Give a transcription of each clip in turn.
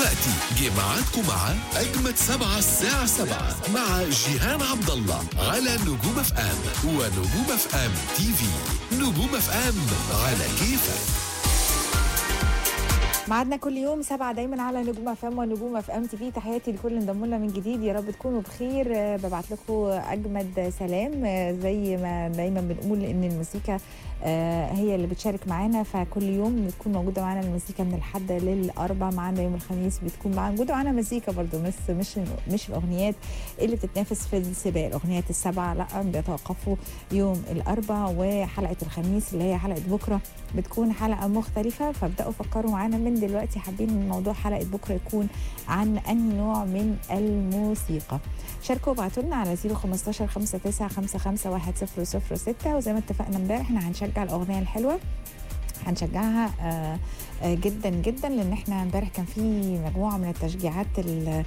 دلوقتي جه ميعادكم مع أجمد سبعة الساعة سبعة مع جيهان عبد الله على نجوم اف ام ونجوم اف ام تي في نجوم اف ام على كيفك ميعادنا كل يوم سبعة دايما على نجوم اف ام ونجوم اف ام تي في تحياتي لكل اللي انضموا لنا من جديد يا رب تكونوا بخير آه، ببعت لكم اجمد سلام آه، زي ما دايما بنقول ان الموسيقى آه، هي اللي بتشارك معانا فكل يوم بتكون موجوده معانا الموسيقى من الحد للاربع معانا يوم الخميس بتكون معانا موجوده معانا مزيكا برضو مش مش مش الاغنيات اللي بتتنافس في السباق الاغنيات السبعه لا بيتوقفوا يوم الاربع وحلقه الخميس اللي هي حلقه بكره بتكون حلقه مختلفه فابداوا فكروا معانا من دلوقتي حابين ان موضوع حلقه بكره يكون عن انهي نوع من الموسيقى شاركوا وابعتوا لنا على 015 5955 1006 وزي ما اتفقنا امبارح احنا هنشجع الاغنيه الحلوه هنشجعها آه، آه، جدا جدا لان احنا امبارح كان في مجموعه من التشجيعات ال-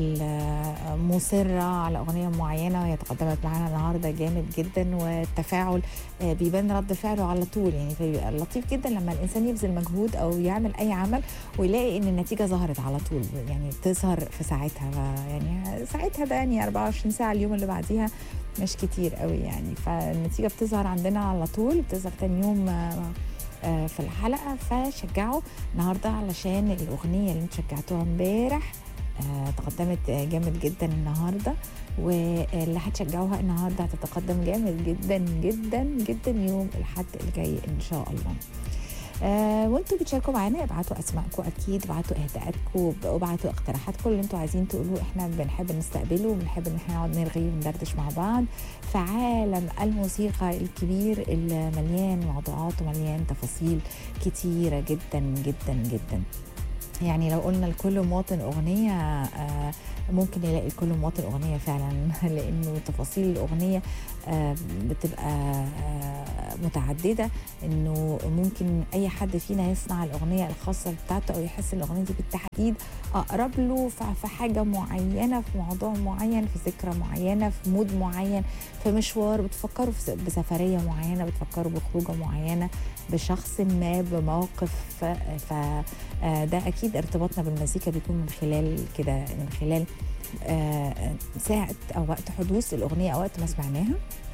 المصره على اغنيه معينه وهي تقدمت معانا النهارده جامد جدا والتفاعل آه، بيبان رد فعله على طول يعني فبيبقى لطيف جدا لما الانسان يبذل مجهود او يعمل اي عمل ويلاقي ان النتيجه ظهرت على طول يعني بتظهر في ساعتها ف- يعني ساعتها ده يعني 24 ساعه اليوم اللي بعديها مش كتير قوي يعني فالنتيجه بتظهر عندنا على طول بتظهر تاني يوم آه، آه، في الحلقه فشجعوا النهارده علشان الاغنيه اللي انتوا شجعتوها امبارح آه، تقدمت آه، جامد جدا النهارده واللي هتشجعوها النهارده هتتقدم جامد جدا جدا جدا يوم الاحد الجاي ان شاء الله آه وانتوا بتشاركوا معانا ابعتوا اسماءكم اكيد ابعتوا اهداءاتكم وابعتوا اقتراحاتكم اللي انتوا عايزين تقولوه احنا بنحب نستقبله وبنحب ان احنا نقعد نرغي وندردش مع بعض في عالم الموسيقى الكبير اللي مليان موضوعات ومليان تفاصيل كتيره جدا جدا جدا يعني لو قلنا لكل مواطن اغنيه آه، ممكن يلاقي لكل مواطن اغنيه فعلا لانه تفاصيل الاغنيه آه، بتبقى آه، متعدده انه ممكن اي حد فينا يصنع الاغنيه الخاصه بتاعته او يحس الاغنيه دي بالتحديد اقرب له ف- في حاجه معينه في موضوع معين في ذكرى معينه في مود معين في مشوار بتفكروا في س- بسفريه معينه بتفكروا بخروجه معينه بشخص ما بموقف ف- فده اكيد ارتباطنا بالمزيكا بيكون من خلال كده من خلال آه، ساعه او وقت حدوث الاغنيه او وقت ما سمعناها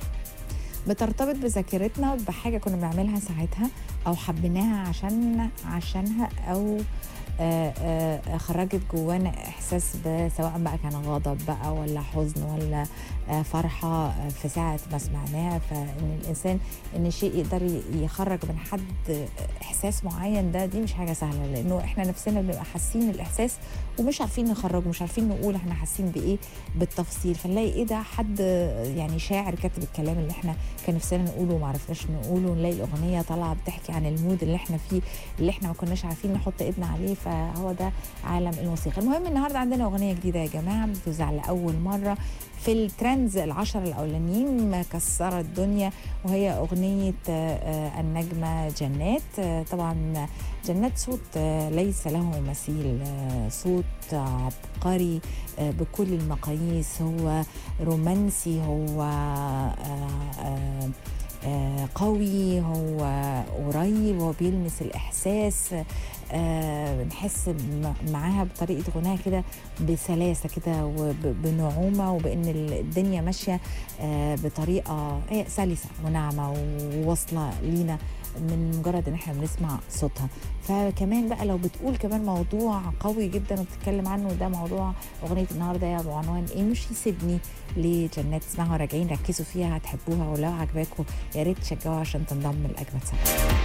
بترتبط بذاكرتنا بحاجه كنا بنعملها ساعتها او حبيناها عشان عشانها او آه، آه، خرجت جوانا احساس ب- سواء بقى كان غضب بقى ولا حزن ولا آه، فرحه آه، في ساعه ما سمعناها فان الانسان ان شيء يقدر ي- يخرج من حد احساس معين ده دي مش حاجه سهله لانه احنا نفسنا بنبقى حاسين الاحساس ومش عارفين نخرجه مش عارفين نقول احنا حاسين بايه بالتفصيل فنلاقي ايه ده حد يعني شاعر كاتب الكلام اللي احنا كان نفسنا نقوله وما عرفناش نقوله نلاقي الاغنيه طالعه بتحكي عن المود اللي احنا فيه اللي احنا ما كناش عارفين نحط ايدنا عليه فهو ده عالم الموسيقى المهم النهارده عندنا اغنيه جديده يا جماعه بتوزع لاول مره في الترندز العشر الاولانيين مكسره الدنيا وهي اغنيه آه، آه، النجمه جنات آه، طبعا جنات صوت آه، ليس له مثيل آه، صوت عبقري آه، بكل المقاييس هو رومانسي هو آه، آه، آه، قوي هو قريب هو بيلمس الإحساس آه، بنحس م- معاها بطريقة غناها كده بسلاسة كده وبنعومة وبإن الدنيا ماشية آه، بطريقة هي سلسة وناعمة وواصلة لينا من مجرد ان احنا بنسمع صوتها فكمان بقى لو بتقول كمان موضوع قوي جدا وبتتكلم عنه ده موضوع اغنيه النهارده بعنوان امشي سيبني لجنات اسمعوا راجعين ركزوا فيها هتحبوها ولو عجباكم يا ريت تشجعوها عشان تنضم لاجمد سبعه